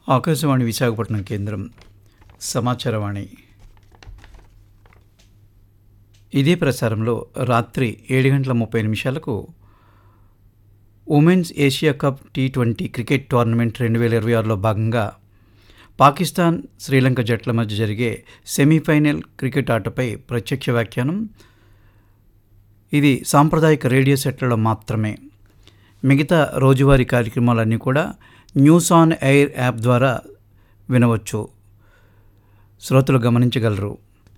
ఆకాశవాణి విశాఖపట్నం కేంద్రం సమాచారవాణి ఇదే ప్రసారంలో రాత్రి ఏడు గంటల ముప్పై నిమిషాలకు women's Asia cup T twenty cricket tournament రెండు వేల ఇరవై ఆరులో భాగంగా పాకిస్తాన్ శ్రీలంక జట్ల మధ్య జరిగే సెమీఫైనల్ క్రికెట్ ఆటపై ప్రత్యక్ష వ్యాఖ్యానం ఇది సాంప్రదాయిక రేడియో సెట్లలో మాత్రమే మిగతా రోజువారీ కార్యక్రమాలన్నీ కూడా న్యూస్ ఆన్ ఎయిర్ యాప్ ద్వారా వినవచ్చు శ్రోతలు గమనించగలరు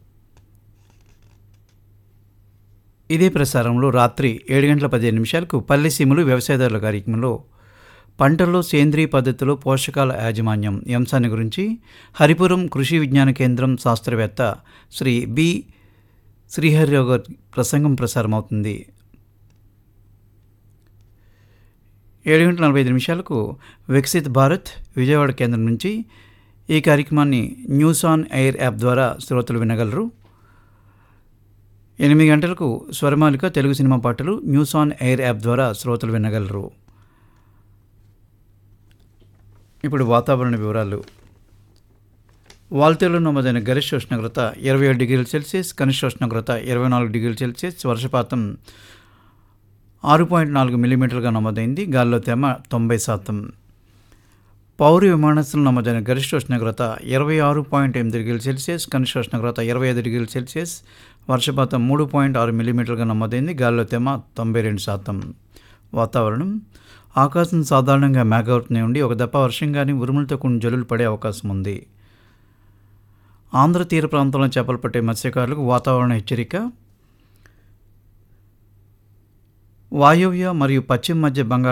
ఇదే ప్రసారంలో రాత్రి ఏడు గంటల పదిహేను నిమిషాలకు పల్లెసీములు వ్యవసాయదారుల కార్యక్రమంలో పంటల్లో సేంద్రీయ పద్ధతిలో పోషకాల యాజమాన్యం ఈ అంశాన్ని గురించి హరిపురం కృషి విజ్ఞాన కేంద్రం శాస్త్రవేత్త శ్రీ బి శ్రీహరిరావు గారి ప్రసంగం ప్రసారం అవుతుంది ఏడు గంటల నలభై ఐదు నిమిషాలకు వికసిత్ భారత్ విజయవాడ కేంద్రం నుంచి ఈ కార్యక్రమాన్ని న్యూస్ ఆన్ ఎయిర్ యాప్ ద్వారా శ్రోతలు వినగలరు ఎనిమిది గంటలకు స్వరమాలిక తెలుగు సినిమా పాటలు న్యూస్ ఆన్ ఎయిర్ యాప్ ద్వారా శ్రోతలు వినగలరు ఇప్పుడు వాతావరణ వివరాలు వాల్తేలో నమోదైన గరిష్ట ఉష్ణోగ్రత ఇరవై ఏడు డిగ్రీల సెల్సియస్ కనిష్ట ఉష్ణోగ్రత ఇరవై నాలుగు డిగ్రీల సెల్సియస్ వర్షపాతం ఆరు పాయింట్ నాలుగు మిల్లీమీటర్లుగా నమోదైంది గాల్లో తేమ తొంభై శాతం పౌర విమానాశ్రయం నమోదైన గరిష్ట ఉష్ణోగ్రత ఇరవై ఆరు పాయింట్ ఎనిమిది డిగ్రీల సెల్సియస్ కనిష్ట ఉష్ణోగ్రత ఇరవై ఐదు డిగ్రీల సెల్సియస్ వర్షపాతం మూడు పాయింట్ ఆరు మిల్లీమీటర్లుగా నమోదైంది గాల్లో తేమ తొంభై రెండు శాతం వాతావరణం ఆకాశం సాధారణంగా మేఘావృతమై ఉండి ఒక దప్ప వర్షం కానీ ఉరుములతో కొన్ని జల్లులు పడే అవకాశం ఉంది ఆంధ్ర తీర ప్రాంతంలో చేపలు పట్టే మత్స్యకారులకు వాతావరణ హెచ్చరిక వాయువ్య మరియు పశ్చిమ మధ్య బంగాళ